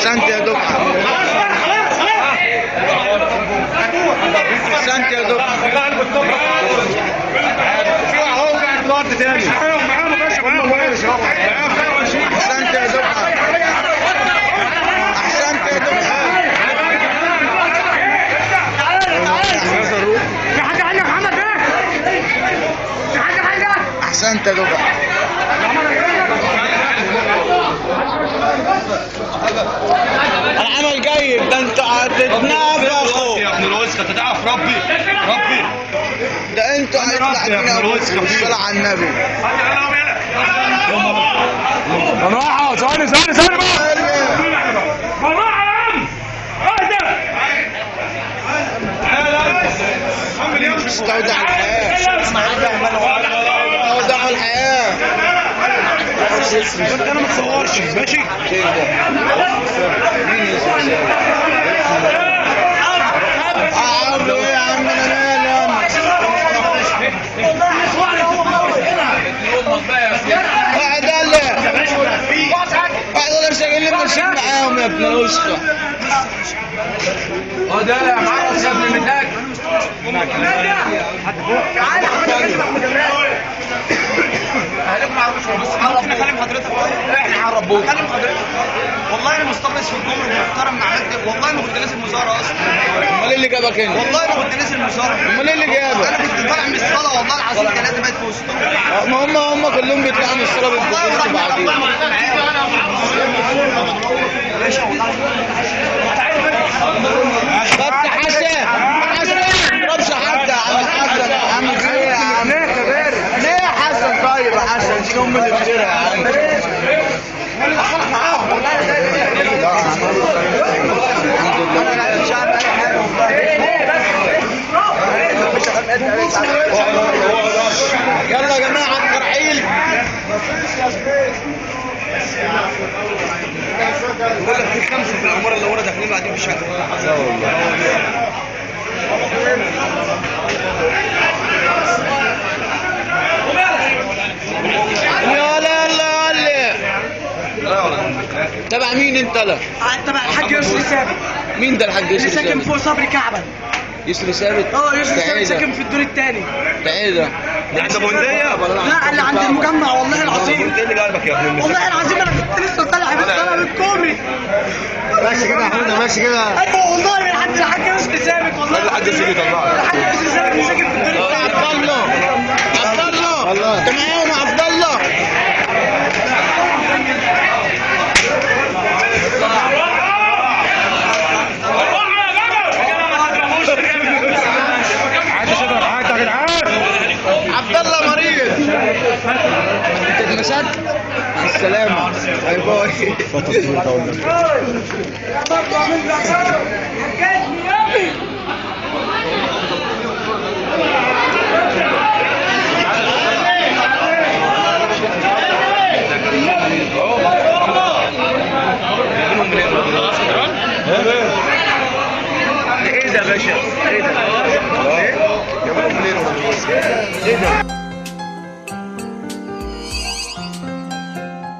احسنت يا دفعه احسنت يا دفعه احسنت يا دفعه احسنت يا دفعه في حاجة عندك محمد ده؟ في حاجة عندك؟ احسنت يا دفعه العمل جيد ده انتوا هتتنافخوا يا ابن الوسخة تتعرف ربي ربي ده انتوا هيطلع بينا بالصلاة على النبي بالراحة ثواني ثواني ثواني بقى بالراحة يا عم اهدى استودع الحياة استودع الحياة انا ما تصورش ماشي عامل ايه يا عم انا مالي يا عم قاعد قال قاعد ولا مش قايل لي ماشيين معاهم يا ابن الوسخة هو ده يا معرض يا ابن المتاك عليكم معرفش بص ممكن اكلم حضرتك احنا عربوك اكلم حضرتك والله انا مستخلص في الجمرك محترم مع عملت والله ما كنت نازل مزارة اصلا امال ايه اللي جابك هنا؟ والله ما كنت نازل مزارة امال ايه اللي جابك؟ انا كنت طالع من الصلاة والله العظيم كان لازم ادفع وسطهم ما هم هم كلهم بيطلعوا من الصلاة والله بالبخص ورحمة بعدين الله ما كنت معاهم باشا والله طب حسن حسن ما تضربش حد يا عم حسن يا عم في ايه يا عم ليه يا حسن طيب يا حسن شيل ام اللي بخيرها يا عم يلا يا جماعة الترحيل بقول لك في خمسة في العمارة اللي ورا داخلين بعدين في الشقة يلا يلا يلا تبع مين انت لا تبع الحاج يوسف ثابت مين ده الحاج اللي يوسف ساكن ثابت فوق صبري كعبة يوسف ثابت اه يوسف ده ثابت ايه ساكن ده في الدور الثاني ده ايه ده عند بندية لا اللي عند المجمع والله العظيم ايه اللي قلبك يا ابن المتاك والله العظيم انا كنت لسه طالع بس انا من الكوبري ماشي كده يا حموده ماشي كده ايوه والله الحاج الحاج يوسف ثابت والله الحاج يوسف يطلعك. الحاج يوسف ثابت اللي ساكن في الدور الثاني عبد الله عبد الله انت معاهم يا عبد الله عبد الله مريض انت اتمسكت السلامة باي باي ايه ده يا باشا؟ ايه ده؟ ايه؟ جابوهم منين؟ ايه ده؟